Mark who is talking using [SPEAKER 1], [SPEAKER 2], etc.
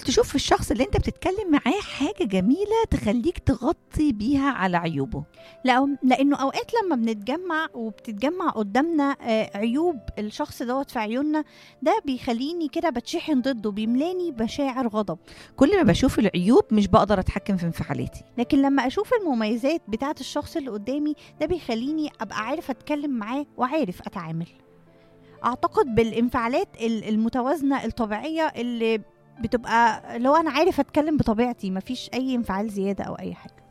[SPEAKER 1] تشوف في الشخص اللي انت بتتكلم معاه حاجه جميله تخليك تغطي بيها على عيوبه
[SPEAKER 2] لا لانه اوقات لما بنتجمع وبتتجمع قدامنا آه، عيوب الشخص دوت في عيوننا ده بيخليني كده بتشحن ضده بيملاني مشاعر غضب
[SPEAKER 1] كل ما بشوف العيوب مش بقدر اتحكم في انفعالاتي
[SPEAKER 2] لكن لما اشوف المميزات بتاعه الشخص اللي قدامي ده بيخليني ابقى عارف اتكلم معاه وعارف اتعامل اعتقد بالانفعالات ال- المتوازنه الطبيعيه اللي بتبقى لو انا عارف اتكلم بطبيعتي مفيش اي انفعال زياده او اي حاجه